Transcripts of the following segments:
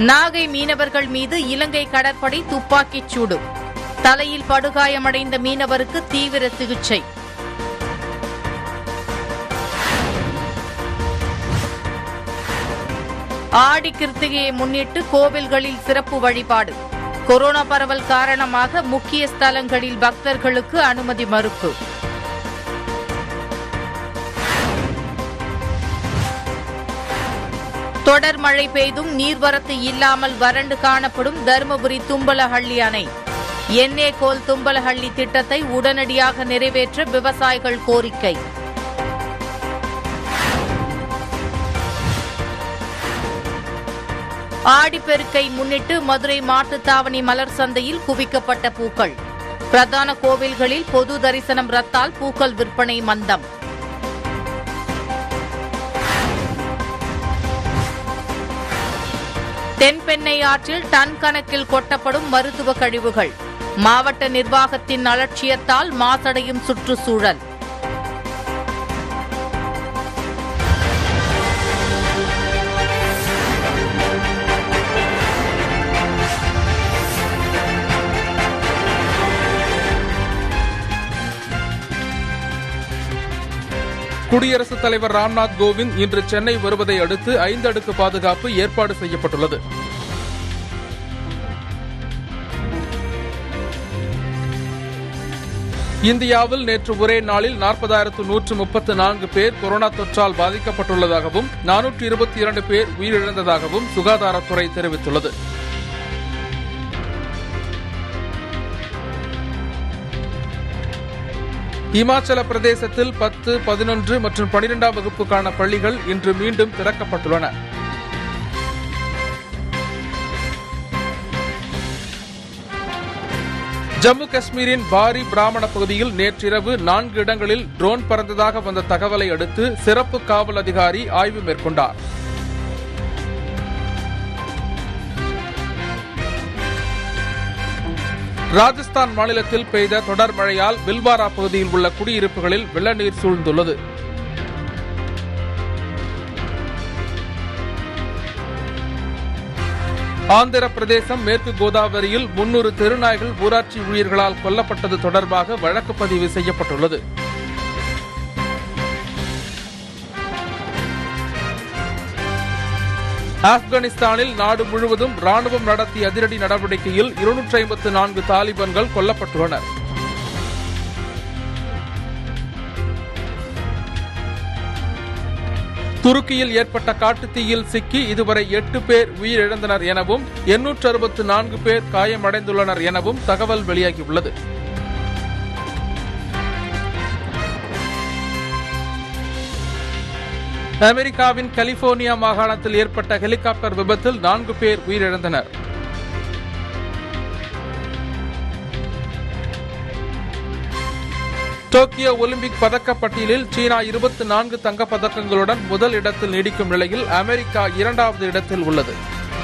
நாகை மீனவர்கள் மீது இலங்கை கடற்படை துப்பாக்கிச் சூடு தலையில் படுகாயமடைந்த மீனவருக்கு தீவிர சிகிச்சை ஆடி கிருத்திகையை முன்னிட்டு கோவில்களில் சிறப்பு வழிபாடு கொரோனா பரவல் காரணமாக முக்கிய ஸ்தலங்களில் பக்தர்களுக்கு அனுமதி மறுப்பு தொடர் மழை பெய்தும் நீர்வரத்து இல்லாமல் வறண்டு காணப்படும் தருமபுரி தும்பலஹள்ளி அணை எண்ணே கோல் தும்பலஹள்ளி திட்டத்தை உடனடியாக நிறைவேற்ற விவசாயிகள் கோரிக்கை ஆடிப்பெருக்கை முன்னிட்டு மதுரை மாட்டுத்தாவணி மலர் சந்தையில் குவிக்கப்பட்ட பூக்கள் பிரதான கோவில்களில் பொது தரிசனம் ரத்தால் பூக்கள் விற்பனை மந்தம் தென்பெண்ணை ஆற்றில் டன் கணக்கில் கொட்டப்படும் மருத்துவ கழிவுகள் மாவட்ட நிர்வாகத்தின் அலட்சியத்தால் மாசடையும் சுற்றுச்சூழல் குடியரசுத் தலைவர் ராம்நாத் கோவிந்த் இன்று சென்னை வருவதை அடுத்து ஐந்து அடுக்கு பாதுகாப்பு ஏற்பாடு செய்யப்பட்டுள்ளது இந்தியாவில் நேற்று ஒரே நாளில் நாற்பதாயிரத்து நூற்று முப்பத்து நான்கு பேர் கொரோனா தொற்றால் பாதிக்கப்பட்டுள்ளதாகவும் நானூற்று இருபத்தி இரண்டு பேர் உயிரிழந்ததாகவும் சுகாதாரத்துறை தெரிவித்துள்ளது இமாச்சல பிரதேசத்தில் பத்து பதினொன்று மற்றும் பனிரெண்டாம் வகுப்புக்கான பள்ளிகள் இன்று மீண்டும் திறக்கப்பட்டுள்ளன ஜம்மு காஷ்மீரின் பாரி பிராமண பகுதியில் நேற்றிரவு நான்கு இடங்களில் ட்ரோன் பறந்ததாக வந்த தகவலை அடுத்து சிறப்பு காவல் அதிகாரி ஆய்வு மேற்கொண்டார் ராஜஸ்தான் மாநிலத்தில் பெய்த தொடர் மழையால் பில்வாரா பகுதியில் உள்ள குடியிருப்புகளில் வெள்ள நீர் சூழ்ந்துள்ளது ஆந்திர பிரதேசம் மேற்கு கோதாவரியில் முன்னூறு தெருநாய்கள் ஊராட்சி ஊழியர்களால் கொல்லப்பட்டது தொடர்பாக வழக்கு பதிவு செய்யப்பட்டுள்ளது ஆப்கானிஸ்தானில் நாடு முழுவதும் ராணுவம் நடத்திய அதிரடி நடவடிக்கையில் இருநூற்றி ஐம்பத்து நான்கு தாலிபான்கள் கொல்லப்பட்டுள்ளனர் துருக்கியில் ஏற்பட்ட காட்டுத்தீயில் சிக்கி இதுவரை எட்டு பேர் உயிரிழந்தனர் எனவும் எண்ணூற்று அறுபத்து நான்கு பேர் காயமடைந்துள்ளனர் எனவும் தகவல் வெளியாகியுள்ளது அமெரிக்காவின் கலிபோர்னியா மாகாணத்தில் ஏற்பட்ட ஹெலிகாப்டர் விபத்தில் நான்கு பேர் உயிரிழந்தனர் டோக்கியோ ஒலிம்பிக் பதக்க பட்டியலில் சீனா இருபத்தி நான்கு தங்கப் பதக்கங்களுடன் முதல் இடத்தில் நீடிக்கும் நிலையில் அமெரிக்கா இரண்டாவது இடத்தில் உள்ளது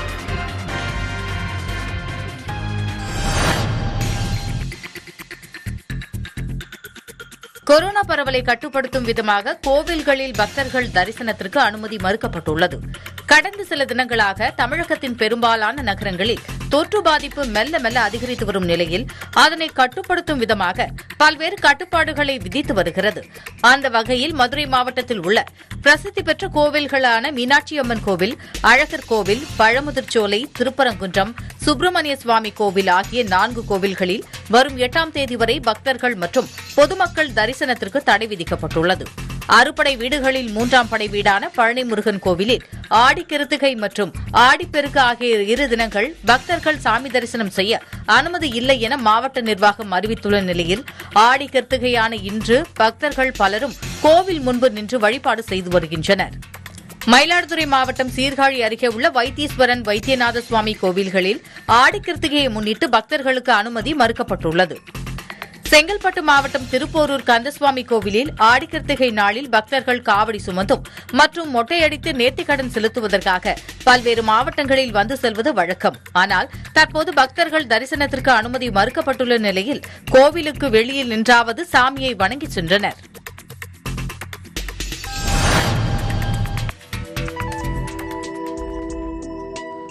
கொரோனா பரவலை கட்டுப்படுத்தும் விதமாக கோவில்களில் பக்தர்கள் தரிசனத்திற்கு அனுமதி மறுக்கப்பட்டுள்ளது கடந்த சில தினங்களாக தமிழகத்தின் பெரும்பாலான நகரங்களில் தொற்று பாதிப்பு மெல்ல மெல்ல அதிகரித்து வரும் நிலையில் அதனை கட்டுப்படுத்தும் விதமாக பல்வேறு கட்டுப்பாடுகளை விதித்து வருகிறது அந்த வகையில் மதுரை மாவட்டத்தில் உள்ள பிரசித்தி பெற்ற கோவில்களான மீனாட்சி அம்மன் கோவில் அழகர் கோவில் பழமுதிர்ச்சோலை திருப்பரங்குன்றம் சுப்பிரமணிய சுவாமி கோவில் ஆகிய நான்கு கோவில்களில் வரும் எட்டாம் தேதி வரை பக்தர்கள் மற்றும் பொதுமக்கள் தரிசனத்திற்கு தடை விதிக்கப்பட்டுள்ளது அறுபடை வீடுகளில் மூன்றாம் படை வீடான பழனி முருகன் கோவிலில் ஆடி கிருத்திகை மற்றும் ஆடிப்பெருக்கு ஆகிய இரு தினங்கள் பக்தர்கள் சாமி தரிசனம் செய்ய அனுமதி இல்லை என மாவட்ட நிர்வாகம் அறிவித்துள்ள நிலையில் ஆடி கிருத்திகையான இன்று பக்தர்கள் பலரும் கோவில் முன்பு நின்று வழிபாடு செய்து வருகின்றனர் மயிலாடுதுறை மாவட்டம் சீர்காழி அருகே உள்ள வைத்தீஸ்வரன் வைத்தியநாத சுவாமி கோவில்களில் ஆடி கிருத்திகையை முன்னிட்டு பக்தர்களுக்கு அனுமதி மறுக்கப்பட்டுள்ளது செங்கல்பட்டு மாவட்டம் திருப்போரூர் கந்தசுவாமி கோவிலில் ஆடிக்கிருத்திகை நாளில் பக்தர்கள் காவடி சுமந்தும் மற்றும் மொட்டையடித்து நேர்த்திக்கடன் செலுத்துவதற்காக பல்வேறு மாவட்டங்களில் வந்து செல்வது வழக்கம் ஆனால் தற்போது பக்தர்கள் தரிசனத்திற்கு அனுமதி மறுக்கப்பட்டுள்ள நிலையில் கோவிலுக்கு வெளியில் நின்றாவது சாமியை வணங்கி சென்றனர்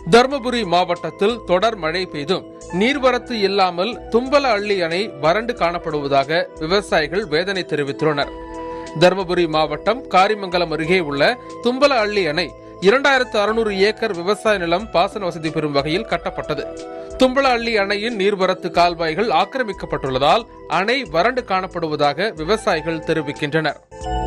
தருமபுரி மாவட்டத்தில் தொடர் மழை பெய்தும் நீர்வரத்து இல்லாமல் தும்பல அள்ளி அணை வறண்டு காணப்படுவதாக விவசாயிகள் வேதனை தெரிவித்துள்ளனர் தருமபுரி மாவட்டம் காரிமங்கலம் அருகே உள்ள தும்பல அள்ளி அணை இரண்டாயிரத்து அறுநூறு ஏக்கர் விவசாய நிலம் பாசன வசதி பெறும் வகையில் கட்டப்பட்டது தும்பல அள்ளி அணையின் நீர்வரத்து கால்வாய்கள் ஆக்கிரமிக்கப்பட்டுள்ளதால் அணை வறண்டு காணப்படுவதாக விவசாயிகள் தெரிவிக்கின்றனர்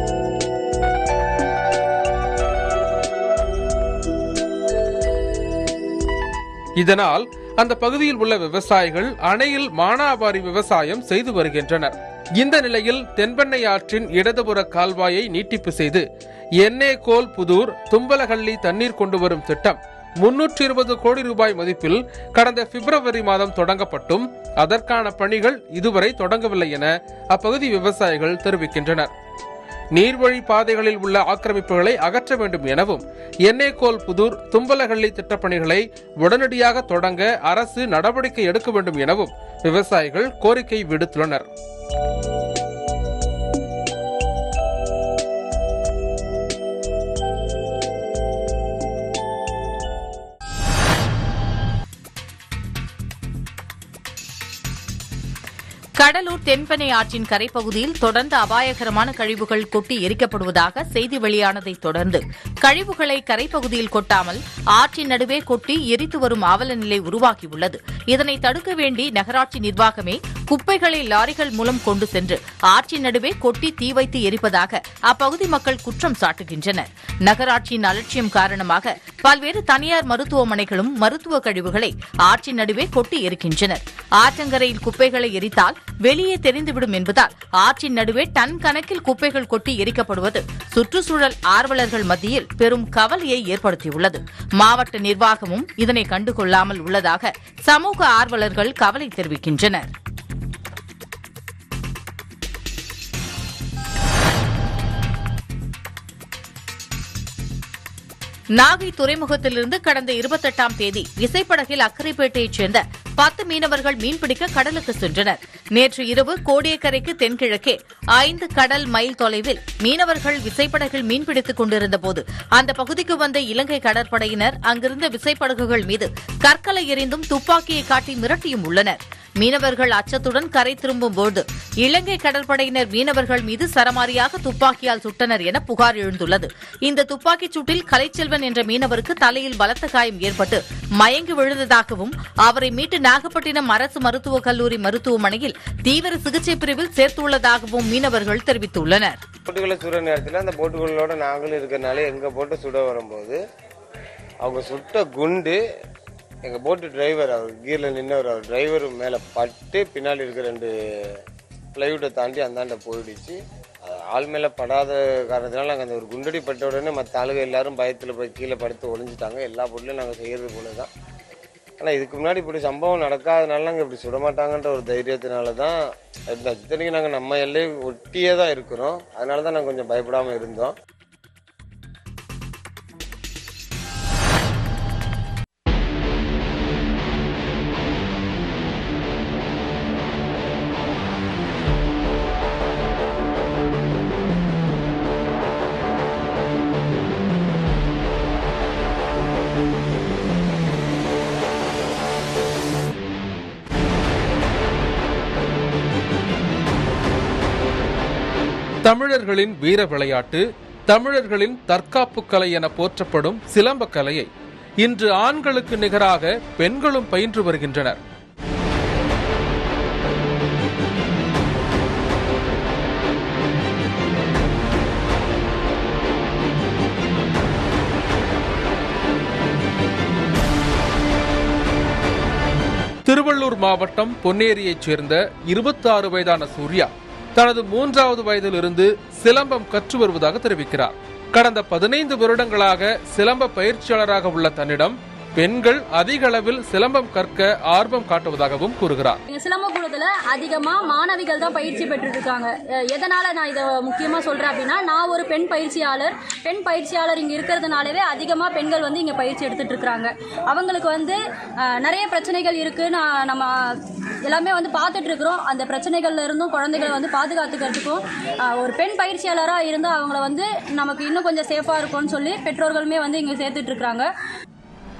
இதனால் அந்த பகுதியில் உள்ள விவசாயிகள் அணையில் மானாவாரி விவசாயம் செய்து வருகின்றனர் இந்த நிலையில் தென்பெண்ணை ஆற்றின் இடதுபுற கால்வாயை நீட்டிப்பு செய்து எண்ணே கோல் புதூர் தும்பலகள்ளி தண்ணீர் கொண்டு வரும் திட்டம் முன்னூற்றி இருபது கோடி ரூபாய் மதிப்பில் கடந்த பிப்ரவரி மாதம் தொடங்கப்பட்டும் அதற்கான பணிகள் இதுவரை தொடங்கவில்லை என அப்பகுதி விவசாயிகள் தெரிவிக்கின்றனர் நீர்வழி பாதைகளில் உள்ள ஆக்கிரமிப்புகளை அகற்ற வேண்டும் எனவும் எண்ணேகோல் புதூர் தும்பலகள்ளி திட்டப்பணிகளை உடனடியாக தொடங்க அரசு நடவடிக்கை எடுக்க வேண்டும் எனவும் விவசாயிகள் கோரிக்கை விடுத்துள்ளனர் கடலூர் தென்பெண்ணை ஆற்றின் கரைப்பகுதியில் தொடர்ந்து அபாயகரமான கழிவுகள் கொட்டி எரிக்கப்படுவதாக செய்தி வெளியானதை தொடர்ந்து கழிவுகளை கரைப்பகுதியில் கொட்டாமல் ஆற்றின் நடுவே கொட்டி எரித்து வரும் அவல நிலை உருவாகியுள்ளது இதனை தடுக்க வேண்டி நகராட்சி நிர்வாகமே குப்பைகளை லாரிகள் மூலம் கொண்டு சென்று ஆற்றின் நடுவே கொட்டி தீ வைத்து எரிப்பதாக அப்பகுதி மக்கள் குற்றம் சாட்டுகின்றனர் நகராட்சியின் அலட்சியம் காரணமாக பல்வேறு தனியார் மருத்துவமனைகளும் மருத்துவ கழிவுகளை ஆற்றின் நடுவே கொட்டி எரிக்கின்றனர் ஆற்றங்கரையில் குப்பைகளை எரித்தால் வெளியே தெரிந்துவிடும் என்பதால் ஆற்றின் நடுவே டன் கணக்கில் குப்பைகள் கொட்டி எரிக்கப்படுவது சுற்றுச்சூழல் ஆர்வலர்கள் மத்தியில் பெரும் கவலையை ஏற்படுத்தியுள்ளது மாவட்ட நிர்வாகமும் இதனை கண்டுகொள்ளாமல் உள்ளதாக சமூக ஆர்வலர்கள் கவலை தெரிவிக்கின்றனர் நாகை துறைமுகத்திலிருந்து கடந்த இருபத்தெட்டாம் தேதி விசைப்படகில் அக்கரைப்பேட்டையைச் சேர்ந்த பத்து மீனவர்கள் மீன்பிடிக்க கடலுக்கு சென்றனர் நேற்று இரவு கோடியக்கரைக்கு தென்கிழக்கே ஐந்து கடல் மைல் தொலைவில் மீனவர்கள் விசைப்படகில் மீன்பிடித்துக் கொண்டிருந்தபோது அந்த பகுதிக்கு வந்த இலங்கை கடற்படையினர் அங்கிருந்த விசைப்படகுகள் மீது கற்களை எறிந்தும் துப்பாக்கியை காட்டி மிரட்டியும் உள்ளனர் மீனவர்கள் அச்சத்துடன் கரை திரும்பும்போது இலங்கை கடற்படையினர் மீனவர்கள் மீது சரமாரியாக துப்பாக்கியால் சுட்டனர் என புகார் எழுந்துள்ளது இந்த துப்பாக்கிச் சூட்டில் கலைச்செல்வன் என்ற மீனவருக்கு தலையில் பலத்த காயம் ஏற்பட்டு மயங்கி விழுந்ததாகவும் அவரை மீட்டு நாகப்பட்டினம் அரசு மருத்துவக் கல்லூரி மருத்துவமனையில் தீவிர சிகிச்சை பிரிவில் சேர்த்துள்ளதாகவும் மீனவர்கள் தெரிவித்துள்ளனர் போட்டுகளை சுடுற நேரத்தில் அந்த போட்டுகளோட நாங்களும் இருக்கிறனால எங்கள் போட்டை சுட வரும்போது அவங்க சுட்ட குண்டு எங்கள் போட்டு டிரைவர் அவர் கீரில் நின்றவர் அவர் டிரைவர் மேலே பட்டு பின்னாடி இருக்கிற ரெண்டு பிளைவுட்டை தாண்டி அந்தாண்ட போயிடுச்சு அது ஆள் மேலே படாத காரணத்தினால நாங்கள் அந்த ஒரு குண்டடி பட்ட உடனே மற்ற ஆளுங்க எல்லாரும் பயத்தில் போய் கீழே படுத்து ஒளிஞ்சிட்டாங்க எல்லா பொருளையும் நாங்கள் செய்கிறது போல தான் ஆனால் இதுக்கு முன்னாடி இப்படி சம்பவம் நடக்காதனால நாங்கள் இப்படி சுட மாட்டாங்கன்ற ஒரு தைரியத்தினால தான் இருந்தோம் இத்தனைக்கும் நாங்கள் நம்ம எல்லையை ஒட்டியே தான் இருக்கிறோம் அதனால தான் நாங்கள் கொஞ்சம் பயப்படாமல் இருந்தோம் தமிழர்களின் வீர விளையாட்டு தமிழர்களின் தற்காப்பு கலை என போற்றப்படும் சிலம்ப கலையை இன்று ஆண்களுக்கு நிகராக பெண்களும் பயின்று வருகின்றனர் திருவள்ளூர் மாவட்டம் பொன்னேரியைச் சேர்ந்த 26 வயதான சூர்யா தனது மூன்றாவது வயதிலிருந்து சிலம்பம் கற்று வருவதாக தெரிவிக்கிறார் கடந்த பதினைந்து வருடங்களாக சிலம்ப பயிற்சியாளராக உள்ள தன்னிடம் பெண்கள் அதிக அளவில் சிலம்பம் கற்க ஆர்வம் காட்டுவதாகவும் கூறுகிறார் எங்க சிலம்பக்கூடத்துல அதிகமா மாணவிகள் தான் பயிற்சி பெற்றுட்டு இருக்காங்க அஹ் எதனால நான் இதை முக்கியமா சொல்றேன் அப்படின்னா நான் ஒரு பெண் பயிற்சியாளர் பெண் பயிற்சியாளர் இங்க இருக்கிறதுனாலவே அதிகமா பெண்கள் வந்து இங்க பயிற்சி எடுத்துட்டு இருக்காங்க அவங்களுக்கு வந்து அஹ், நிறைய பிரச்சனைகள் இருக்கு நான் நம்ம எல்லாமே வந்து பார்த்துட்டு இருக்கிறோம் அந்த பிரச்சனைகள்ல இருந்தும் குழந்தைகளை வந்து பாதுகாத்துக்கிறதுக்கும் அஹ், ஒரு பெண் பயிற்சியாளராக இருந்து அவங்கள வந்து நமக்கு இன்னும் கொஞ்சம் சேஃபா இருக்கும்னு சொல்லி பெற்றோர்களுமே வந்து இங்க சேர்த்துட்டு இருக்காங்க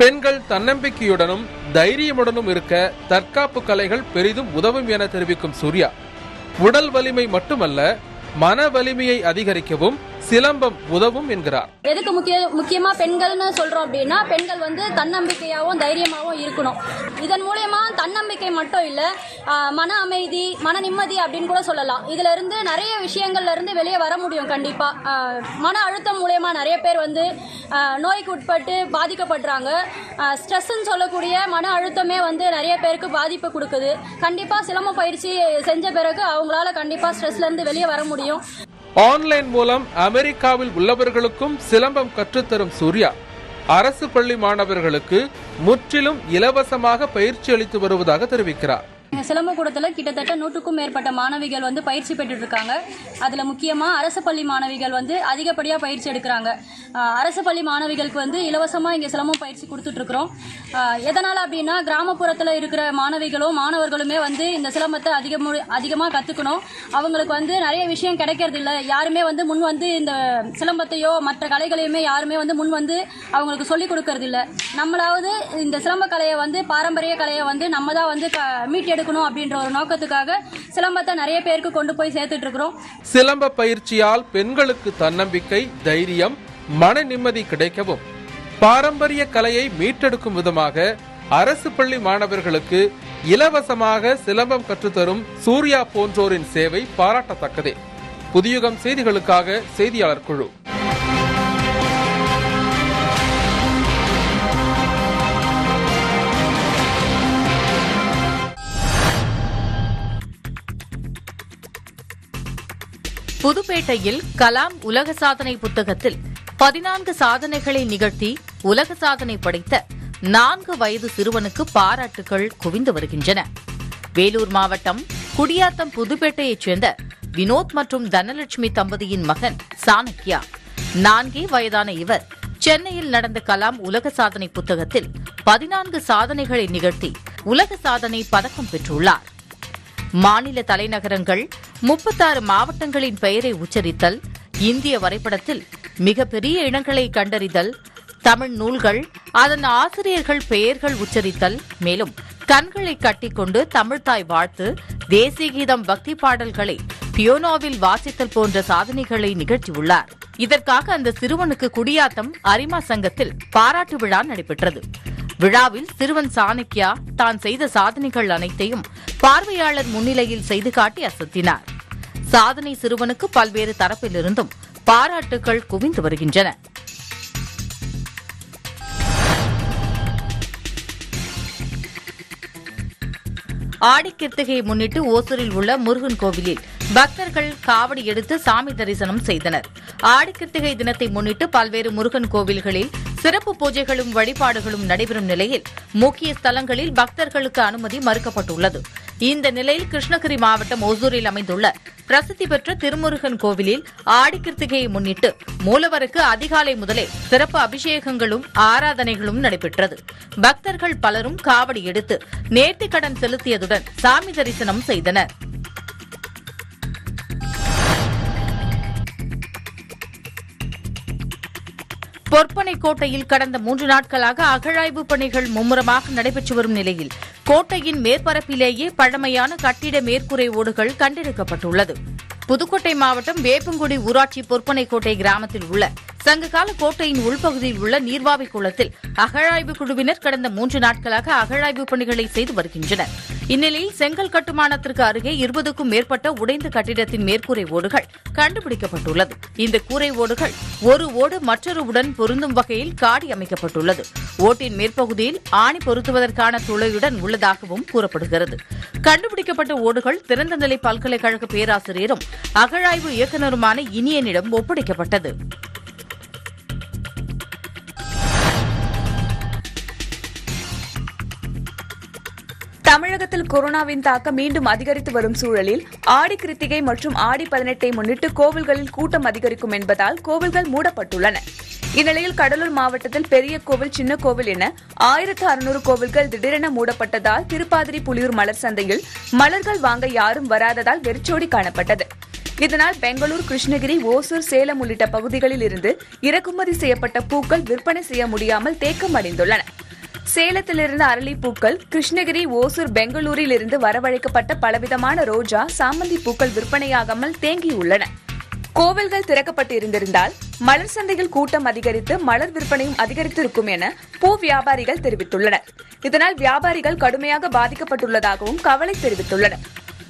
பெண்கள் தன்னம்பிக்கையுடனும் தைரியமுடனும் இருக்க தற்காப்பு கலைகள் பெரிதும் உதவும் என தெரிவிக்கும் சூர்யா உடல் வலிமை மட்டுமல்ல மன வலிமையை அதிகரிக்கவும் சிலம்பம் உதவும் என்கிறார் எதுக்கு முக்கிய முக்கியமா பெண்கள்னு சொல்றோம் அப்படின்னா பெண்கள் வந்து தன்னம்பிக்கையாகவும் தைரியமாகவும் இருக்கணும் இதன் மூலியமா தன்னம்பிக்கை மட்டும் இல்ல ஆஹ், மன அமைதி மன நிம்மதி அப்படின்னு கூட சொல்லலாம் இதுல இருந்து நிறைய விஷயங்கள்ல இருந்து வெளியே வர முடியும் கண்டிப்பா ஆஹ், மன அழுத்தம் மூலியமா நிறைய பேர் வந்து ஆஹ், நோய்க்கு உட்பட்டு பாதிக்கப்படுறாங்க ஸ்ட்ரெஸ்ன்னு சொல்லக்கூடிய மன அழுத்தமே வந்து நிறைய பேருக்கு பாதிப்பு கொடுக்குது கண்டிப்பா சிலம்ப பயிற்சி செஞ்ச பிறகு அவங்களால கண்டிப்பா ஸ்ட்ரெஸ்ல இருந்து வெளியே வர முடியும் ஆன்லைன் மூலம் அமெரிக்காவில் உள்ளவர்களுக்கும் சிலம்பம் கற்றுத்தரும் சூர்யா அரசு பள்ளி மாணவர்களுக்கு முற்றிலும் இலவசமாக பயிற்சி அளித்து வருவதாக தெரிவிக்கிறார் எங்க சிலம்பக்கூடத்தில் கிட்டத்தட்ட நூற்றுக்கும் மேற்பட்ட மாணவிகள் வந்து பயிற்சி பெற்றுட்டு இருக்காங்க அதில் முக்கியமாக அரசு பள்ளி மாணவிகள் வந்து அதிகப்படியாக பயிற்சி எடுக்கிறாங்க ஆஹ் அரசு பள்ளி மாணவிகளுக்கு வந்து இலவசமாக இங்கே சிலம்பம் பயிற்சி கொடுத்துட்ருக்குறோம் எதனால் அப்படின்னா கிராமப்புறத்தில் இருக்கிற மாணவிகளும் மாணவர்களுமே வந்து இந்த சிலம்பத்தை அதிகம் அதிகமாக கற்றுக்கணும் அவங்களுக்கு வந்து நிறைய விஷயம் கிடைக்கிறது இல்லை யாருமே வந்து முன் வந்து இந்த சிலம்பத்தையோ மற்ற கலைகளையுமே யாருமே வந்து முன் வந்து அவங்களுக்கு சொல்லிக் கொடுக்கறது இல்லை நம்மளாவது இந்த சிலம்ப கலையை வந்து பாரம்பரிய கலையை வந்து நம்ம தான் வந்து க- மீட்டெடுக்கணும் அப்படின்ற ஒரு நோக்கத்துக்காக சிலம்பத்தை நிறைய பேருக்கு கொண்டு போய் சேர்த்துட்டு இருக்கிறோம் சிலம்ப பயிற்சியால் பெண்களுக்கு தன்னம்பிக்கை தைரியம் மன நிம்மதி கிடைக்கவும் பாரம்பரிய கலையை மீட்டெடுக்கும் விதமாக அரசு பள்ளி மாணவர்களுக்கு இலவசமாக சிலம்பம் கற்றுத்தரும் சூர்யா போன்றோரின் சேவை பாராட்டத்தக்கதே புதியுகம் செய்திகளுக்காக செய்தியாளர் குழு புதுப்பேட்டையில் கலாம் உலக சாதனை புத்தகத்தில் பதினான்கு சாதனைகளை நிகழ்த்தி உலக சாதனை படைத்த நான்கு வயது சிறுவனுக்கு பாராட்டுகள் குவிந்து வருகின்றன வேலூர் மாவட்டம் குடியாத்தம் புதுப்பேட்டையைச் சேர்ந்த வினோத் மற்றும் தனலட்சுமி தம்பதியின் மகன் சாணக்கியா நான்கே வயதான இவர் சென்னையில் நடந்த கலாம் உலக சாதனை புத்தகத்தில் பதினான்கு சாதனைகளை நிகழ்த்தி உலக சாதனை பதக்கம் பெற்றுள்ளார் மாநில தலைநகரங்கள் முப்பத்தாறு மாவட்டங்களின் பெயரை உச்சரித்தல் இந்திய வரைபடத்தில் மிகப்பெரிய இடங்களை கண்டறிதல் தமிழ் நூல்கள் அதன் ஆசிரியர்கள் பெயர்கள் உச்சரித்தல் மேலும் கண்களை கட்டிக்கொண்டு தமிழ்தாய் வாழ்த்து தேசிய கீதம் பக்தி பாடல்களை பியோனோவில் வாசித்தல் போன்ற சாதனைகளை நிகழ்த்தியுள்ளார் இதற்காக அந்த சிறுவனுக்கு குடியாத்தம் அரிமா சங்கத்தில் பாராட்டு விழா நடைபெற்றது விழாவில் சிறுவன் சாணக்கியா தான் செய்த சாதனைகள் அனைத்தையும் பார்வையாளர் முன்னிலையில் செய்து காட்டி அசத்தினார் சாதனை சிறுவனுக்கு பல்வேறு தரப்பிலிருந்தும் பாராட்டுகள் குவிந்து வருகின்றன ஆடிக்கிருத்திகையை முன்னிட்டு ஓசூரில் உள்ள முருகன் கோவிலில் பக்தர்கள் காவடி எடுத்து சாமி தரிசனம் செய்தனர் ஆடிக்கிருத்திகை தினத்தை முன்னிட்டு பல்வேறு முருகன் கோவில்களில் சிறப்பு பூஜைகளும் வழிபாடுகளும் நடைபெறும் நிலையில் முக்கிய ஸ்தலங்களில் பக்தர்களுக்கு அனுமதி மறுக்கப்பட்டுள்ளது இந்த நிலையில் கிருஷ்ணகிரி மாவட்டம் ஓசூரில் அமைந்துள்ள பிரசித்தி பெற்ற திருமுருகன் கோவிலில் ஆடிக்கிருத்திகையை முன்னிட்டு மூலவருக்கு அதிகாலை முதலே சிறப்பு அபிஷேகங்களும் ஆராதனைகளும் நடைபெற்றது பக்தர்கள் பலரும் காவடி எடுத்து நேர்த்திக்கடன் செலுத்தியதுடன் சாமி தரிசனம் செய்தனர் பொற்பனை கோட்டையில் கடந்த மூன்று நாட்களாக அகழாய்வு பணிகள் மும்முரமாக நடைபெற்று வரும் நிலையில் கோட்டையின் மேற்பரப்பிலேயே பழமையான கட்டிட மேற்கூரை ஓடுகள் கண்டெடுக்கப்பட்டுள்ளது புதுக்கோட்டை மாவட்டம் வேப்பங்குடி ஊராட்சி பொற்பனை கோட்டை கிராமத்தில் உள்ள சங்ககால கோட்டையின் உள்பகுதியில் உள்ள நீர்வாவி குளத்தில் அகழாய்வு குழுவினர் கடந்த மூன்று நாட்களாக அகழாய்வு பணிகளை செய்து வருகின்றனர் இந்நிலையில் செங்கல் கட்டுமானத்திற்கு அருகே இருபதுக்கும் மேற்பட்ட உடைந்த கட்டிடத்தின் மேற்கூரை ஓடுகள் கண்டுபிடிக்கப்பட்டுள்ளது இந்த கூரை ஓடுகள் ஒரு ஓடு மற்றொரு உடன் பொருந்தும் வகையில் காடி அமைக்கப்பட்டுள்ளது ஓட்டின் மேற்பகுதியில் ஆணி பொருத்துவதற்கான துளையுடன் உள்ளதாகவும் கூறப்படுகிறது கண்டுபிடிக்கப்பட்ட ஓடுகள் திறந்தநிலை பல்கலைக்கழக பேராசிரியரும் அகழாய்வு இயக்குநருமான இனியனிடம் ஒப்படைக்கப்பட்டது தமிழகத்தில் கொரோனாவின் தாக்கம் மீண்டும் அதிகரித்து வரும் சூழலில் ஆடி கிருத்திகை மற்றும் ஆடி பதினெட்டை முன்னிட்டு கோவில்களில் கூட்டம் அதிகரிக்கும் என்பதால் கோவில்கள் மூடப்பட்டுள்ளன இந்நிலையில் கடலூர் மாவட்டத்தில் பெரிய கோவில் சின்ன கோவில் என ஆயிரத்து அறுநூறு கோவில்கள் திடீரென மூடப்பட்டதால் திருப்பாதிரி புலியூர் மலர் சந்தையில் மலர்கள் வாங்க யாரும் வராததால் வெறிச்சோடி காணப்பட்டது இதனால் பெங்களூர் கிருஷ்ணகிரி ஓசூர் சேலம் உள்ளிட்ட பகுதிகளில் இருந்து இறக்குமதி செய்யப்பட்ட பூக்கள் விற்பனை செய்ய முடியாமல் தேக்கம் அடைந்துள்ளன சேலத்திலிருந்து அரளி பூக்கள் கிருஷ்ணகிரி ஓசூர் பெங்களூரில் இருந்து வரவழைக்கப்பட்ட பலவிதமான ரோஜா சாமந்தி பூக்கள் விற்பனையாகாமல் தேங்கியுள்ளன கோவில்கள் திறக்கப்பட்டு இருந்திருந்தால் மலர் சந்தையில் கூட்டம் அதிகரித்து மலர் விற்பனையும் அதிகரித்திருக்கும் என பூ வியாபாரிகள் தெரிவித்துள்ளனர் இதனால் வியாபாரிகள் கடுமையாக பாதிக்கப்பட்டுள்ளதாகவும் கவலை தெரிவித்துள்ளனர்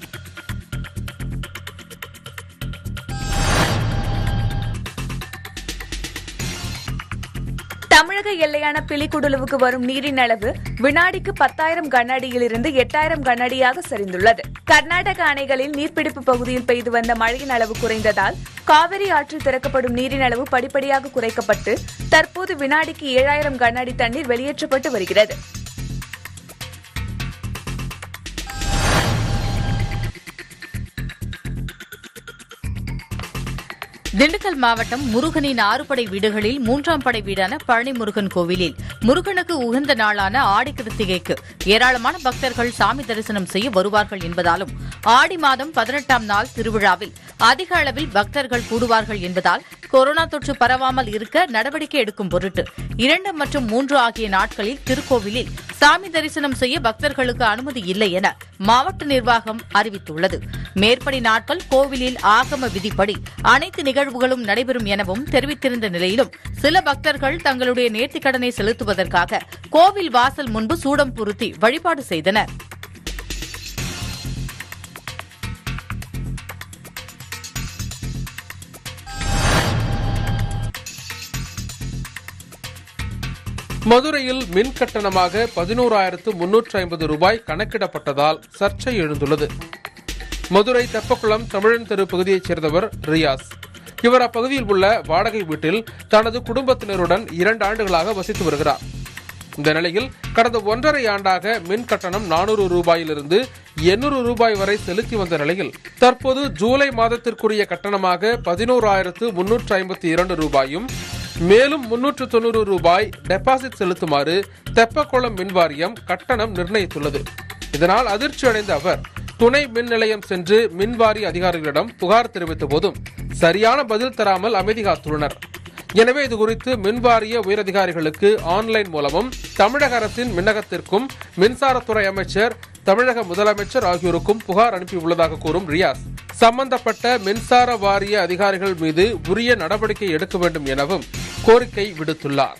தமிழக எல்லையான பிலிகுடலுவுக்கு வரும் நீரின் அளவு வினாடிக்கு பத்தாயிரம் கனஅடியிலிருந்து எட்டாயிரம் கனஅடியாக சரிந்துள்ளது கர்நாடக அணைகளில் நீர்பிடிப்பு பகுதியில் பெய்து வந்த மழையின் அளவு குறைந்ததால் காவிரி ஆற்றில் திறக்கப்படும் நீரின் அளவு படிப்படியாக குறைக்கப்பட்டு தற்போது வினாடிக்கு ஏழாயிரம் கனஅடி தண்ணீர் வெளியேற்றப்பட்டு வருகிறது திண்டுக்கல் மாவட்டம் முருகனின் ஆறுபடை வீடுகளில் மூன்றாம் படை வீடான பழனி முருகன் கோவிலில் முருகனுக்கு உகந்த நாளான ஆடி கிருத்திகைக்கு ஏராளமான பக்தர்கள் சாமி தரிசனம் செய்ய வருவார்கள் என்பதாலும் ஆடி மாதம் பதினெட்டாம் நாள் திருவிழாவில் அதிக அளவில் பக்தர்கள் கூடுவார்கள் என்பதால் கொரோனா தொற்று பரவாமல் இருக்க நடவடிக்கை எடுக்கும் பொருட்டு இரண்டு மற்றும் மூன்று ஆகிய நாட்களில் திருக்கோவிலில் சாமி தரிசனம் செய்ய பக்தர்களுக்கு அனுமதி இல்லை என மாவட்ட நிர்வாகம் அறிவித்துள்ளது மேற்படி நாட்கள் கோவிலில் ஆகம விதிப்படி அனைத்து நிகழ்வுகளும் நடைபெறும் எனவும் தெரிவித்திருந்த நிலையிலும் சில பக்தர்கள் தங்களுடைய நேர்த்திக்கடனை செலுத்துவதற்காக கோவில் வாசல் முன்பு சூடம் பொருத்தி வழிபாடு செய்தனர் மதுரையில் மின் கட்டணமாக பதினோராயிரத்து முன்னூற்று ஐம்பது ரூபாய் கணக்கிடப்பட்டதால் சர்ச்சை எழுந்துள்ளது மதுரை தெப்பக்குளம் தமிழன் தெரு பகுதியைச் சேர்ந்தவர் ரியாஸ் இவர் அப்பகுதியில் உள்ள வாடகை வீட்டில் தனது குடும்பத்தினருடன் இரண்டு ஆண்டுகளாக வசித்து வருகிறார் இந்த நிலையில் கடந்த ஒன்றரை ஆண்டாக மின் கட்டணம் நானூறு ரூபாயிலிருந்து எண்ணூறு ரூபாய் வரை செலுத்தி வந்த நிலையில் தற்போது ஜூலை மாதத்திற்குரிய கட்டணமாக பதினோராயிரத்து முன்னூற்று ஐம்பத்தி இரண்டு ரூபாயும் மேலும் முன்னூற்று தொண்ணூறு ரூபாய் டெபாசிட் செலுத்துமாறு தெப்பக்குளம் மின் வாரியம் கட்டணம் நிர்ணயித்துள்ளது இதனால் அதிர்ச்சி அடைந்த அவர் துணை மின் நிலையம் சென்று மின்வாரி அதிகாரிகளிடம் புகார் தெரிவித்த போதும் சரியான பதில் தராமல் அமைதி காத்துள்ளனர் எனவே இது குறித்து மின்வாரிய உயரதிகாரிகளுக்கு ஆன்லைன் மூலமும் தமிழக அரசின் மின்னகத்திற்கும் மின்சாரத்துறை அமைச்சர் தமிழக முதலமைச்சர் ஆகியோருக்கும் புகார் அனுப்பியுள்ளதாக கூறும் ரியாஸ் சம்பந்தப்பட்ட மின்சார வாரிய அதிகாரிகள் மீது உரிய நடவடிக்கை எடுக்க வேண்டும் எனவும் கோரிக்கை விடுத்துள்ளார்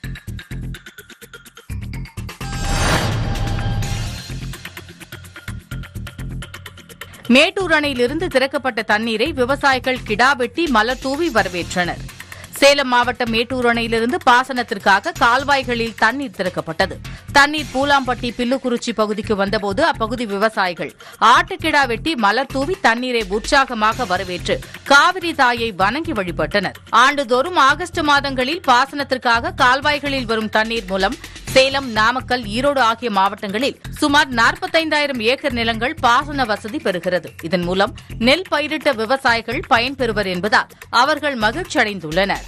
மேட்டூர் அணையிலிருந்து திறக்கப்பட்ட தண்ணீரை விவசாயிகள் கிடா வெட்டி மலர் தூவி வரவேற்றனர் சேலம் மாவட்டம் மேட்டூர் அணையிலிருந்து பாசனத்திற்காக கால்வாய்களில் தண்ணீர் திறக்கப்பட்டது தண்ணீர் பூலாம்பட்டி பில்லுக்குறிச்சி பகுதிக்கு வந்தபோது அப்பகுதி விவசாயிகள் ஆட்டுக்கிடா வெட்டி மலர் தூவி தண்ணீரை உற்சாகமாக வரவேற்று காவிரி தாயை வணங்கி வழிபட்டனர் ஆண்டுதோறும் ஆகஸ்ட் மாதங்களில் பாசனத்திற்காக கால்வாய்களில் வரும் தண்ணீர் மூலம் சேலம் நாமக்கல் ஈரோடு ஆகிய மாவட்டங்களில் சுமார் நாற்பத்தைந்தாயிரம் ஏக்கர் நிலங்கள் பாசன வசதி பெறுகிறது இதன் மூலம் நெல் பயிரிட்ட விவசாயிகள் பயன்பெறுவர் என்பதால் அவர்கள் மகிழ்ச்சி அடைந்துள்ளனர்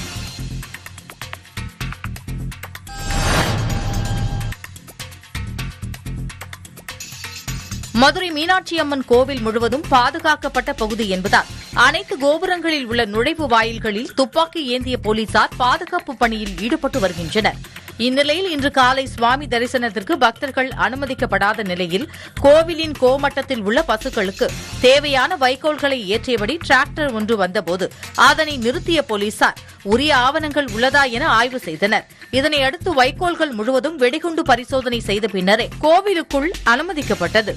மதுரை மீனாட்சி அம்மன் கோவில் முழுவதும் பாதுகாக்கப்பட்ட பகுதி என்பதால் அனைத்து கோபுரங்களில் உள்ள நுழைவு வாயில்களில் துப்பாக்கி ஏந்திய போலீசார் பாதுகாப்பு பணியில் ஈடுபட்டு வருகின்றனர் இந்நிலையில் இன்று காலை சுவாமி தரிசனத்திற்கு பக்தர்கள் அனுமதிக்கப்படாத நிலையில் கோவிலின் கோமட்டத்தில் உள்ள பசுக்களுக்கு தேவையான வைக்கோல்களை ஏற்றியபடி டிராக்டர் ஒன்று வந்தபோது அதனை நிறுத்திய போலீசார் உரிய ஆவணங்கள் உள்ளதா என ஆய்வு செய்தனர் இதனை அடுத்து வைக்கோல்கள் முழுவதும் வெடிகுண்டு பரிசோதனை செய்த பின்னரே கோவிலுக்குள் அனுமதிக்கப்பட்டது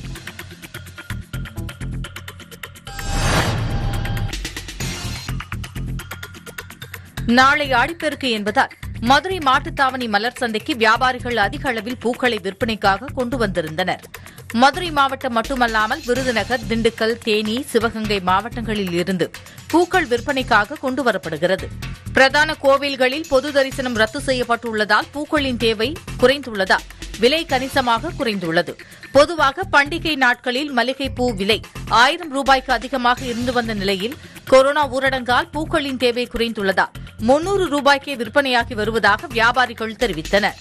நாளை ஆடிப்பெருக்கு என்பதால் மதுரை மாட்டுத்தாவணி மலர் சந்தைக்கு வியாபாரிகள் அதிக அளவில் பூக்களை விற்பனைக்காக கொண்டு வந்திருந்தனர் மதுரை மாவட்டம் மட்டுமல்லாமல் விருதுநகர் திண்டுக்கல் தேனி சிவகங்கை மாவட்டங்களில் இருந்து பூக்கள் விற்பனைக்காக கொண்டு வரப்படுகிறது பிரதான கோவில்களில் பொது தரிசனம் ரத்து செய்யப்பட்டுள்ளதால் பூக்களின் தேவை குறைந்துள்ளதால் விலை கணிசமாக குறைந்துள்ளது பொதுவாக பண்டிகை நாட்களில் மல்லிகை பூ விலை ஆயிரம் ரூபாய்க்கு அதிகமாக இருந்து வந்த நிலையில் கொரோனா ஊரடங்கால் பூக்களின் தேவை குறைந்துள்ளதால் முன்னூறு ரூபாய்க்கே விற்பனையாகி வருவதாக வியாபாரிகள் தெரிவித்தனர்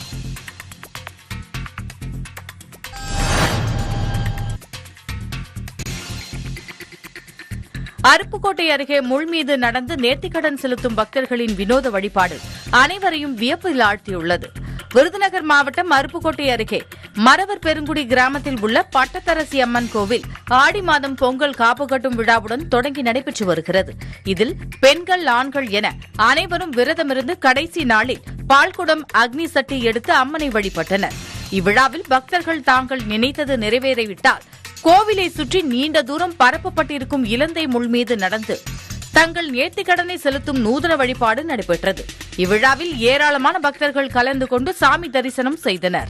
அருப்புக்கோட்டை அருகே முள் மீது நடந்து நேர்த்திக்கடன் செலுத்தும் பக்தர்களின் வினோத வழிபாடு அனைவரையும் வியப்பில் ஆழ்த்தியுள்ளது விருதுநகர் மாவட்டம் அருப்புக்கோட்டை அருகே மரவர் பெருங்குடி கிராமத்தில் உள்ள பட்டத்தரசி அம்மன் கோவில் ஆடி மாதம் பொங்கல் காப்பு கட்டும் விழாவுடன் தொடங்கி நடைபெற்று வருகிறது இதில் பெண்கள் ஆண்கள் என அனைவரும் விரதமிருந்து கடைசி நாளில் பால்குடம் அக்னி சட்டி எடுத்து அம்மனை வழிபட்டனர் இவ்விழாவில் பக்தர்கள் தாங்கள் நினைத்தது நிறைவேறிவிட்டால் கோவிலை சுற்றி நீண்ட தூரம் பரப்பப்பட்டிருக்கும் இலந்தை முள் மீது நடந்து தங்கள் நேர்த்திக்கடனை செலுத்தும் நூதன வழிபாடு நடைபெற்றது இவ்விழாவில் ஏராளமான பக்தர்கள் கலந்து கொண்டு சாமி தரிசனம் செய்தனர்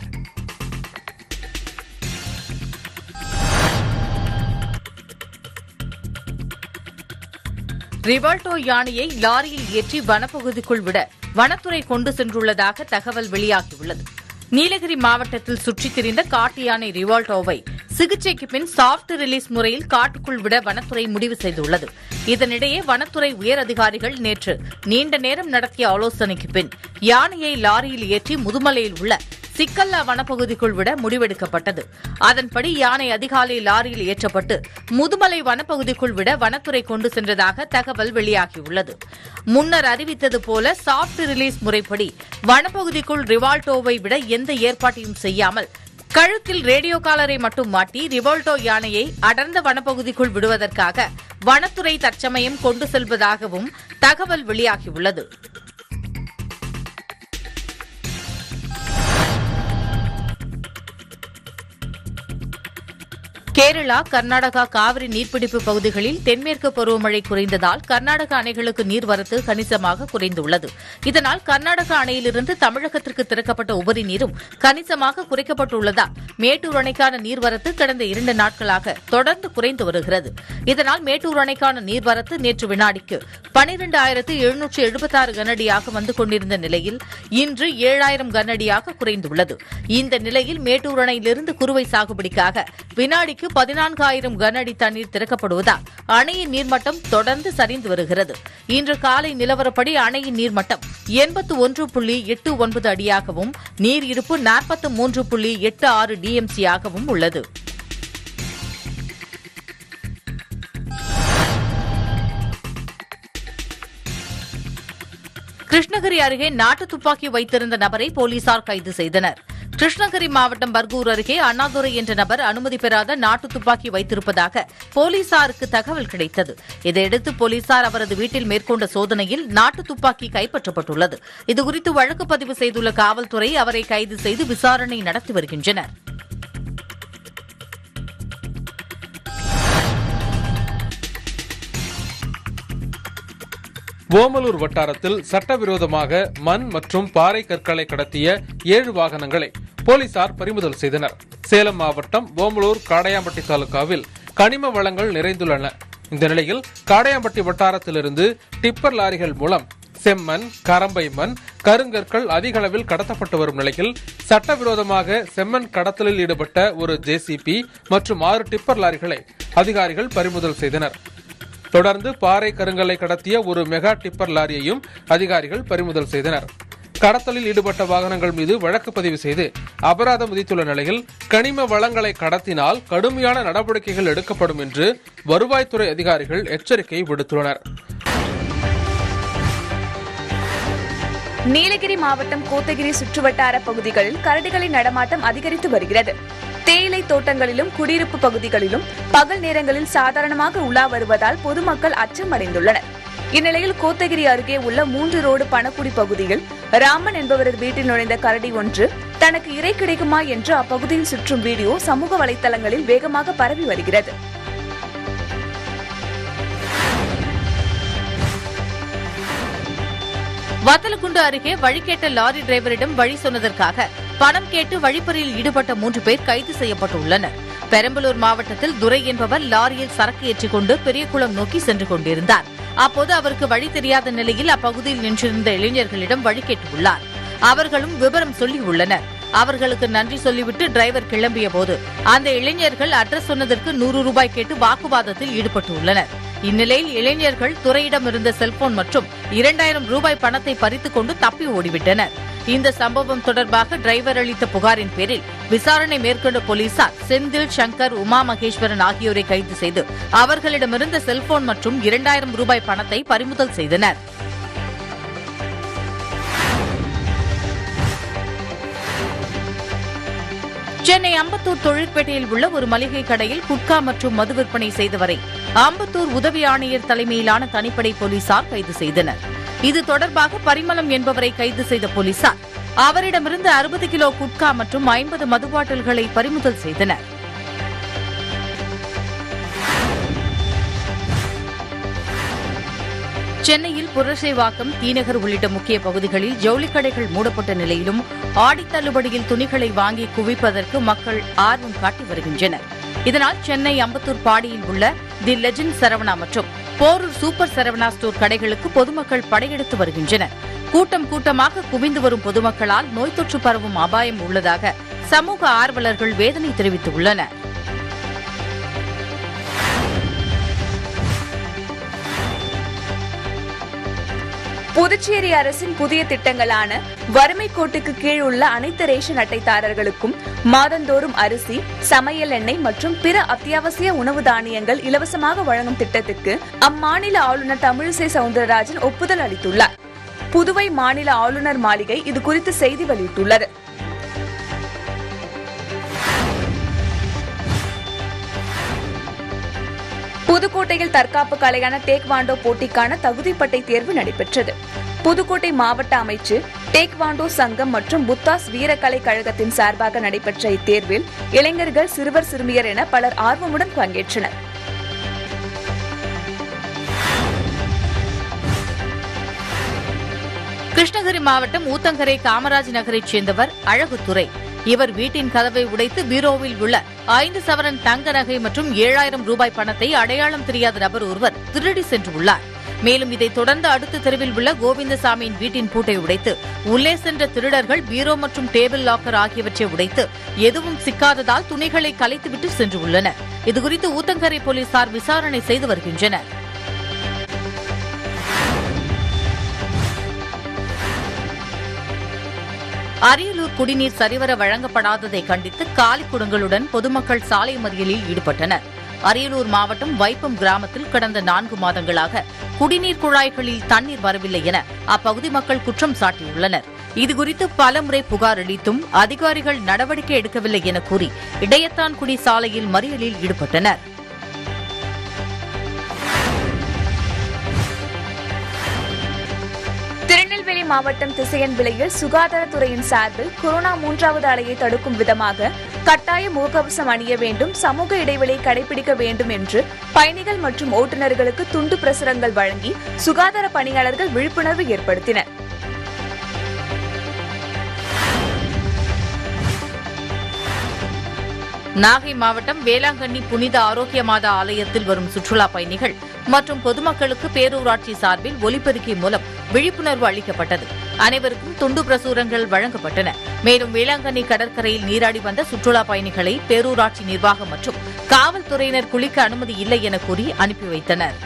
ரிவால்டோ யானையை லாரியில் ஏற்றி வனப்பகுதிக்குள் விட வனத்துறை கொண்டு சென்றுள்ளதாக தகவல் வெளியாகியுள்ளது நீலகிரி மாவட்டத்தில் சுற்றித் திரிந்த காட்டு யானை ரிவால்டோவை சிகிச்சைக்கு பின் சாஃப்ட் ரிலீஸ் முறையில் காட்டுக்குள் விட வனத்துறை முடிவு செய்துள்ளது இதனிடையே வனத்துறை உயர் அதிகாரிகள் நேற்று நீண்ட நேரம் நடத்திய ஆலோசனைக்கு பின் யானையை லாரியில் ஏற்றி முதுமலையில் உள்ள சிக்கல்லா வனப்பகுதிக்குள் விட முடிவெடுக்கப்பட்டது அதன்படி யானை அதிகாலை லாரியில் ஏற்றப்பட்டு முதுமலை வனப்பகுதிக்குள் விட வனத்துறை கொண்டு சென்றதாக தகவல் வெளியாகியுள்ளது முன்னர் அறிவித்தது போல சாஃப்ட் ரிலீஸ் முறைப்படி வனப்பகுதிக்குள் ரிவால்டோவை விட எந்த ஏற்பாட்டையும் செய்யாமல் கழுத்தில் ரேடியோ காலரை மட்டும் மாட்டி ரிவால்டோ யானையை அடர்ந்த வனப்பகுதிக்குள் விடுவதற்காக வனத்துறை தற்சமயம் கொண்டு செல்வதாகவும் தகவல் வெளியாகியுள்ளது கேரளா கர்நாடகா காவிரி நீர்பிடிப்பு பகுதிகளில் தென்மேற்கு பருவமழை குறைந்ததால் கர்நாடக அணைகளுக்கு நீர்வரத்து கணிசமாக குறைந்துள்ளது இதனால் கர்நாடக அணையிலிருந்து தமிழகத்திற்கு திறக்கப்பட்ட உபரி நீரும் கணிசமாக குறைக்கப்பட்டுள்ளதால் மேட்டூர் அணைக்கான நீர்வரத்து கடந்த இரண்டு நாட்களாக தொடர்ந்து குறைந்து வருகிறது இதனால் மேட்டூர் அணைக்கான நீர்வரத்து நேற்று வினாடிக்கு பனிரெண்டு ஆயிரத்து எழுநூற்று எழுபத்தாறு கனஅடியாக வந்து கொண்டிருந்த நிலையில் இன்று ஏழாயிரம் கனஅடியாக குறைந்துள்ளது இந்த நிலையில் மேட்டூர் அணையிலிருந்து குறுவை சாகுபடிக்காக வினாடிக்கு பதினான்காயிரம் கன அடி தண்ணீர் திறக்கப்படுவதால் அணையின் நீர்மட்டம் தொடர்ந்து சரிந்து வருகிறது இன்று காலை நிலவரப்படி அணையின் நீர்மட்டம் எண்பத்து ஒன்று புள்ளி எட்டு ஒன்பது அடியாகவும் நீர் இருப்பு நாற்பத்து மூன்று புள்ளி எட்டு ஆறு டிஎம்சியாகவும் உள்ளது கிருஷ்ணகிரி அருகே நாட்டு துப்பாக்கி வைத்திருந்த நபரை போலீசார் கைது செய்தனர் கிருஷ்ணகிரி மாவட்டம் பர்கூர் அருகே அண்ணாதுரை என்ற நபர் அனுமதி பெறாத நாட்டு துப்பாக்கி வைத்திருப்பதாக போலீசாருக்கு தகவல் கிடைத்தது இதையடுத்து போலீசார் அவரது வீட்டில் மேற்கொண்ட சோதனையில் நாட்டு துப்பாக்கி கைப்பற்றப்பட்டுள்ளது இதுகுறித்து வழக்கு பதிவு செய்துள்ள காவல்துறை அவரை கைது செய்து விசாரணை நடத்தி வருகின்றனர் ஓமலூர் வட்டாரத்தில் சட்டவிரோதமாக மண் மற்றும் பாறை கற்களை கடத்திய ஏழு வாகனங்களை போலீசார் பறிமுதல் செய்தனர் சேலம் மாவட்டம் ஓமலூர் காடையாம்பட்டி தாலுகாவில் கனிம வளங்கள் நிறைந்துள்ளன இந்த நிலையில் காடையாம்பட்டி வட்டாரத்திலிருந்து டிப்பர் லாரிகள் மூலம் செம்மண் கரம்பை மண் கருங்கற்கள் அதிக அளவில் கடத்தப்பட்டு வரும் நிலையில் சட்டவிரோதமாக செம்மண் கடத்தலில் ஈடுபட்ட ஒரு ஜேசிபி மற்றும் ஆறு டிப்பர் லாரிகளை அதிகாரிகள் பறிமுதல் செய்தனர் தொடர்ந்து பாறை கருங்கல்லை கடத்திய ஒரு மெகா டிப்பர் லாரியையும் அதிகாரிகள் பறிமுதல் செய்தனர் கடத்தலில் ஈடுபட்ட வாகனங்கள் மீது வழக்கு பதிவு செய்து அபராதம் விதித்துள்ள நிலையில் கனிம வளங்களை கடத்தினால் கடுமையான நடவடிக்கைகள் எடுக்கப்படும் என்று வருவாய்த்துறை அதிகாரிகள் எச்சரிக்கை விடுத்துள்ளனர் நீலகிரி மாவட்டம் கோத்தகிரி சுற்றுவட்டார பகுதிகளில் கரடிகளின் நடமாட்டம் அதிகரித்து வருகிறது தேயிலை தோட்டங்களிலும் குடியிருப்பு பகுதிகளிலும் பகல் நேரங்களில் சாதாரணமாக உலா வருவதால் பொதுமக்கள் அச்சம் அடைந்துள்ளனர் இந்நிலையில் கோத்தகிரி அருகே உள்ள மூன்று ரோடு பணக்குடி பகுதியில் ராமன் என்பவரது வீட்டில் நுழைந்த கரடி ஒன்று தனக்கு இறை கிடைக்குமா என்று அப்பகுதியில் சுற்றும் வீடியோ சமூக வலைதளங்களில் வேகமாக பரவி வருகிறது வத்தலகுண்டு அருகே வழிகேட்ட லாரி டிரைவரிடம் வழி சொன்னதற்காக பணம் கேட்டு வழிப்பறியில் ஈடுபட்ட மூன்று பேர் கைது செய்யப்பட்டுள்ளனர் பெரம்பலூர் மாவட்டத்தில் துரை என்பவர் லாரியில் சரக்கு ஏற்றிக்கொண்டு பெரியகுளம் நோக்கி சென்று கொண்டிருந்தார் அப்போது அவருக்கு வழி தெரியாத நிலையில் அப்பகுதியில் நின்றிருந்த இளைஞர்களிடம் வழி கேட்டுள்ளார் அவர்களும் விவரம் சொல்லியுள்ளனர் அவர்களுக்கு நன்றி சொல்லிவிட்டு டிரைவர் கிளம்பிய போது அந்த இளைஞர்கள் அட்ரஸ் சொன்னதற்கு நூறு ரூபாய் கேட்டு வாக்குவாதத்தில் ஈடுபட்டுள்ளனர் இந்நிலையில் இளைஞர்கள் துறையிடம் இருந்த செல்போன் மற்றும் இரண்டாயிரம் ரூபாய் பணத்தை பறித்துக் கொண்டு தப்பி ஓடிவிட்டனர் இந்த சம்பவம் தொடர்பாக டிரைவர் அளித்த புகாரின் பேரில் விசாரணை மேற்கொண்ட போலீசார் செந்தில் சங்கர் உமா மகேஸ்வரன் ஆகியோரை கைது செய்து அவர்களிடமிருந்த செல்போன் மற்றும் இரண்டாயிரம் ரூபாய் பணத்தை பறிமுதல் செய்தனர் சென்னை அம்பத்தூர் தொழிற்பேட்டையில் உள்ள ஒரு மளிகை கடையில் குட்கா மற்றும் மது விற்பனை செய்தவரை அம்பத்தூர் உதவி ஆணையர் தலைமையிலான தனிப்படை போலீசார் கைது செய்தனர் இது தொடர்பாக பரிமளம் என்பவரை கைது செய்த போலீசார் அவரிடமிருந்து அறுபது கிலோ குட்கா மற்றும் ஐம்பது மது பாட்டில்களை பறிமுதல் செய்தனர் சென்னையில் புரசைவாக்கம் தீநகர் உள்ளிட்ட முக்கிய பகுதிகளில் ஜவுளிக் கடைகள் மூடப்பட்ட நிலையிலும் ஆடித் தள்ளுபடியில் துணிகளை வாங்கி குவிப்பதற்கு மக்கள் ஆர்வம் காட்டி வருகின்றனர் இதனால் சென்னை அம்பத்தூர் பாடியில் உள்ள தி லெஜண்ட் சரவணா மற்றும் போரூர் சூப்பர் சரவணா ஸ்டோர் கடைகளுக்கு பொதுமக்கள் படையெடுத்து வருகின்றனர் கூட்டம் கூட்டமாக குவிந்து வரும் பொதுமக்களால் நோய் தொற்று பரவும் அபாயம் உள்ளதாக சமூக ஆர்வலர்கள் வேதனை தெரிவித்துள்ளனர் புதுச்சேரி அரசின் புதிய திட்டங்களான வறுமை கோட்டுக்கு கீழ் உள்ள அனைத்து ரேஷன் அட்டைதாரர்களுக்கும் மாதந்தோறும் அரிசி சமையல் எண்ணெய் மற்றும் பிற அத்தியாவசிய உணவு தானியங்கள் இலவசமாக வழங்கும் திட்டத்துக்கு அம்மாநில ஆளுநர் தமிழிசை சவுந்தரராஜன் ஒப்புதல் அளித்துள்ளார் புதுவை மாநில ஆளுநர் மாளிகை இது குறித்து செய்தி வெளியிட்டுள்ளது புதுக்கோட்டையில் தற்காப்பு கலையான டேக்வாண்டோ போட்டிக்கான தகுதிப்பட்டை தேர்வு நடைபெற்றது புதுக்கோட்டை மாவட்ட அமைச்சு டேக்வாண்டோ சங்கம் மற்றும் புத்தாஸ் வீரக்கலை கழகத்தின் சார்பாக நடைபெற்ற இத்தேர்வில் இளைஞர்கள் சிறுவர் சிறுமியர் என பலர் ஆர்வமுடன் பங்கேற்றனர் கிருஷ்ணகிரி மாவட்டம் ஊத்தங்கரை காமராஜ் நகரைச் சேர்ந்தவர் அழகுத்துறை இவர் வீட்டின் கதவை உடைத்து பீரோவில் உள்ள ஐந்து சவரன் தங்க நகை மற்றும் ஏழாயிரம் ரூபாய் பணத்தை அடையாளம் தெரியாத நபர் ஒருவர் திருடி சென்றுள்ளார் மேலும் இதைத் தொடர்ந்து அடுத்த தெருவில் உள்ள கோவிந்தசாமியின் வீட்டின் பூட்டை உடைத்து உள்ளே சென்ற திருடர்கள் பீரோ மற்றும் டேபிள் லாக்கர் ஆகியவற்றை உடைத்து எதுவும் சிக்காததால் துணிகளை கலைத்துவிட்டு சென்று உள்ளனர் இதுகுறித்து ஊத்தங்கரை போலீசார் விசாரணை செய்து வருகின்றனர் அரியலூர் குடிநீர் சரிவர வழங்கப்படாததை கண்டித்து காலி குடங்களுடன் பொதுமக்கள் சாலை மறியலில் ஈடுபட்டனர் அரியலூர் மாவட்டம் வைப்பம் கிராமத்தில் கடந்த நான்கு மாதங்களாக குடிநீர் குழாய்களில் தண்ணீர் வரவில்லை என அப்பகுதி மக்கள் குற்றம் சாட்டியுள்ளனர் இதுகுறித்து பலமுறை புகார் அளித்தும் அதிகாரிகள் நடவடிக்கை எடுக்கவில்லை என கூறி இடையத்தான்குடி சாலையில் மறியலில் ஈடுபட்டனர் திருநெல்வேலி மாவட்டம் திசையன்விளையில் சுகாதாரத்துறையின் சார்பில் கொரோனா மூன்றாவது அலையை தடுக்கும் விதமாக கட்டாய முகக்கவசம் அணிய வேண்டும் சமூக இடைவெளியை கடைபிடிக்க வேண்டும் என்று பயணிகள் மற்றும் ஓட்டுநர்களுக்கு துண்டு பிரசுரங்கள் வழங்கி சுகாதார பணியாளர்கள் விழிப்புணர்வு ஏற்படுத்தினர் நாகை மாவட்டம் வேளாங்கண்ணி புனித ஆரோக்கிய மாதா ஆலயத்தில் வரும் சுற்றுலா பயணிகள் மற்றும் பொதுமக்களுக்கு பேரூராட்சி சார்பில் ஒலிபெருக்கி மூலம் விழிப்புணர்வு அளிக்கப்பட்டது அனைவருக்கும் துண்டு பிரசுரங்கள் வழங்கப்பட்டன மேலும் வேளாங்கண்ணி கடற்கரையில் நீராடி வந்த சுற்றுலா பயணிகளை பேரூராட்சி நிர்வாகம் மற்றும் காவல்துறையினர் குளிக்க அனுமதி இல்லை என கூறி அனுப்பி வைத்தனர்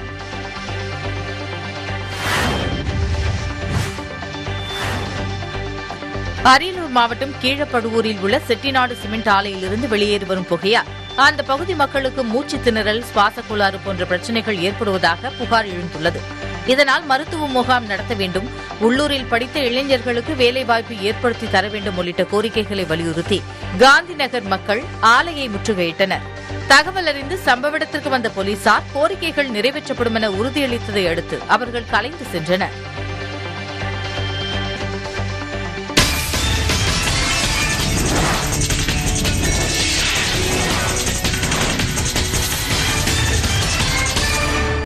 அரியலூர் மாவட்டம் கீழப்படுவூரில் உள்ள செட்டிநாடு சிமெண்ட் ஆலையிலிருந்து வெளியேறி வரும் புகையால் அந்த பகுதி மக்களுக்கு மூச்சு திணறல் சுவாச கோளாறு போன்ற பிரச்சினைகள் ஏற்படுவதாக புகார் எழுந்துள்ளது இதனால் மருத்துவ முகாம் நடத்த வேண்டும் உள்ளூரில் படித்த இளைஞர்களுக்கு வேலைவாய்ப்பு ஏற்படுத்தி தர வேண்டும் உள்ளிட்ட கோரிக்கைகளை வலியுறுத்தி காந்தி நகர் மக்கள் ஆலையை முற்றுகையிட்டனர் தகவல் அறிந்து சம்பவ இடத்திற்கு வந்த போலீசார் கோரிக்கைகள் நிறைவேற்றப்படும் என உறுதியளித்ததை அடுத்து அவர்கள் கலைந்து சென்றனர்